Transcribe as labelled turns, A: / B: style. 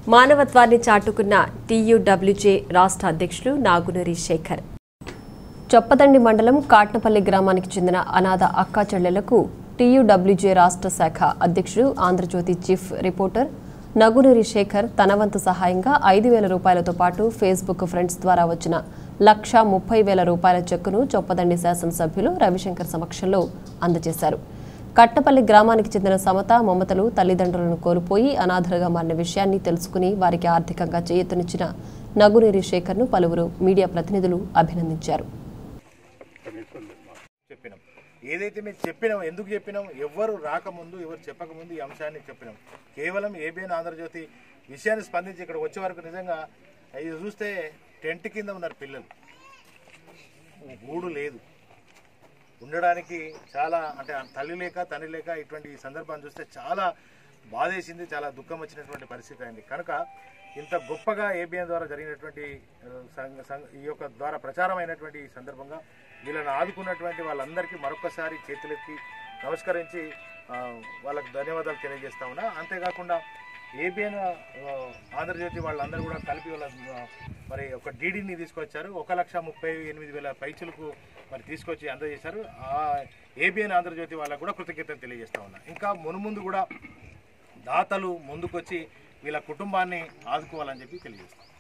A: మానవత్వాన్ని చాటుకున్న టీయూడబ్ల్యూజే రాష్ట్ర అధ్యక్షులు నాగునూరి శేఖర్ చొప్పదండి మండలం కాట్నపల్లి గ్రామానికి చెందిన అనాథ అక్కా చెల్లెలకు టీయూడబ్ల్యూజే రాష్ట్ర శాఖ అధ్యక్షుడు ఆంధ్రజ్యోతి చీఫ్ రిపోర్టర్ నగునూరి శేఖర్ తన వంతు సహాయంగా ఐదు వేల రూపాయలతో పాటు ఫేస్బుక్ ఫ్రెండ్స్ ద్వారా వచ్చిన లక్ష ముప్పై వేల రూపాయల చెక్కును చొప్పదండి శాసనసభ్యులు రవిశంకర్ సమక్షంలో అందజేశారు కట్టపల్లి గ్రామానికి చెందిన సమత మమతలు తల్లిదండ్రులను కోల్పోయి అనాథలుగా మారిన విషయాన్ని తెలుసుకుని వారికి ఆర్థికంగా చేయతనిచ్చిన నగునూరి శేఖర్ను పలువురు మీడియా ప్రతినిధులు అభినందించారు
B: చెప్పినాం ఏదైతే మేము చెప్పినాం ఎందుకు చెప్పినాం ఎవరు రాకముందు ఎవరు చెప్పకముందు ఈ అంశాన్ని చెప్పినాం కేవలం ఏబిఎన్ ఆంధ్రజ్యోతి విషయాన్ని స్పందించి ఇక్కడ వచ్చే వరకు నిజంగా ఇది చూస్తే టెంట్ కింద ఉన్నారు పిల్లలు గూడు లేదు ఉండడానికి చాలా అంటే తల్లి లేక తండ్రి లేక ఇటువంటి సందర్భాన్ని చూస్తే చాలా బాధేసింది చాలా దుఃఖం వచ్చినటువంటి పరిస్థితి అయింది కనుక ఇంత గొప్పగా ఏబిఎన్ ద్వారా జరిగినటువంటి ఆ, సంఘ సంఘ- ఈ యొక్క ద్వారా ప్రచారం అయినటువంటి ఈ సందర్భంగా వీళ్ళని ఆదుకున్నటువంటి వాళ్ళందరికీ మరొకసారి చేతులెత్తి నమస్కరించి ఆ, వాళ్ళకు ధన్యవాదాలు తెలియజేస్తా ఉన్నా అంతేకాకుండా ఏబిఎన్ ఆంధ్రజ్యోతి వాళ్ళందరూ కూడా కలిపి వాళ్ళ ఆ, మరి ఒక డీడీని తీసుకొచ్చారు ఒక లక్ష ముప్పై ఎనిమిది వేల పైచులకు మరి తీసుకొచ్చి అందజేశారు ఆ ఏబిఎన్ ఆంధ్రజ్యోతి వాళ్ళకు కూడా కృతజ్ఞతలు తెలియజేస్తా ఉన్నా ఇంకా మునుముందు కూడా దాతలు ముందుకొచ్చి వీళ్ళ కుటుంబాన్ని ఆదుకోవాలని చెప్పి తెలియజేస్తాం